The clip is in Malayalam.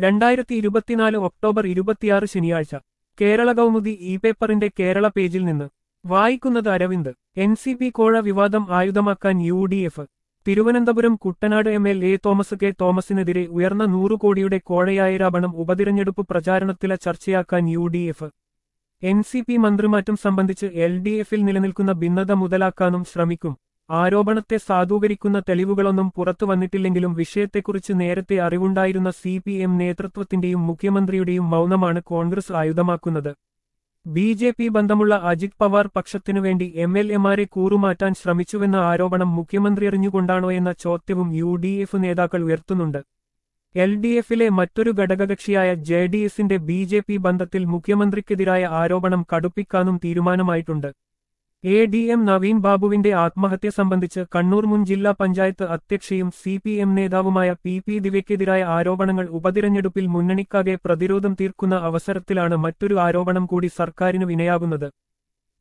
രണ്ടായിരത്തി ഇരുപത്തിനാല് ഒക്ടോബർ ഇരുപത്തിയാറ് ശനിയാഴ്ച കേരള കൗമുദി ഇ പേപ്പറിന്റെ കേരള പേജിൽ നിന്ന് വായിക്കുന്നത് അരവിന്ദ് എൻ സി പി കോഴ വിവാദം ആയുധമാക്കാൻ U D F Thiruvananthapuram Kuttanad M L A Thomas K തോമസിനെതിരെ ഉയർന്ന നൂറു കോടിയുടെ കോഴയായിരാപണം ഉപതിരഞ്ഞെടുപ്പ് പ്രചാരണത്തിലെ ചർച്ചയാക്കാൻ U D F N C P മന്ത്രിമാറ്റം സംബന്ധിച്ച് എൽ ഡി എഫിൽ നിലനിൽക്കുന്ന ഭിന്നത മുതലാക്കാനും ശ്രമിക്കും ആരോപണത്തെ സാധൂകരിക്കുന്ന തെളിവുകളൊന്നും പുറത്തു വന്നിട്ടില്ലെങ്കിലും വിഷയത്തെക്കുറിച്ച് നേരത്തെ അറിവുണ്ടായിരുന്ന സി പി എം നേതൃത്വത്തിന്റെയും മുഖ്യമന്ത്രിയുടെയും മൗനമാണ് കോൺഗ്രസ് ആയുധമാക്കുന്നത് ബി ജെ പി ബന്ധമുള്ള അജിത് പവാർ പക്ഷത്തിനുവേണ്ടി എം എൽ എമാരെ കൂറുമാറ്റാൻ ശ്രമിച്ചുവെന്ന ആരോപണം മുഖ്യമന്ത്രി അറിഞ്ഞുകൊണ്ടാണോ എന്ന ചോദ്യവും യു ഡി എഫ് നേതാക്കൾ ഉയർത്തുന്നുണ്ട് എൽ ഡി എഫിലെ മറ്റൊരു ഘടകകക്ഷിയായ ജെ ഡി എസിന്റെ ബി ജെ പി ബന്ധത്തിൽ മുഖ്യമന്ത്രിക്കെതിരായ ആരോപണം കടുപ്പിക്കാനും തീരുമാനമായിട്ടുണ്ട് എ ഡി എം നവീൻ ബാബുവിന്റെ ആത്മഹത്യ സംബന്ധിച്ച് കണ്ണൂർ മുൻ ജില്ലാ പഞ്ചായത്ത് അധ്യക്ഷയും സി പി എം നേതാവുമായ പി പി ദിവ്യക്കെതിരായ ആരോപണങ്ങൾ ഉപതിരഞ്ഞെടുപ്പിൽ മുന്നണിക്കാകെ പ്രതിരോധം തീർക്കുന്ന അവസരത്തിലാണ് മറ്റൊരു ആരോപണം കൂടി സർക്കാരിന് വിനയാകുന്നത്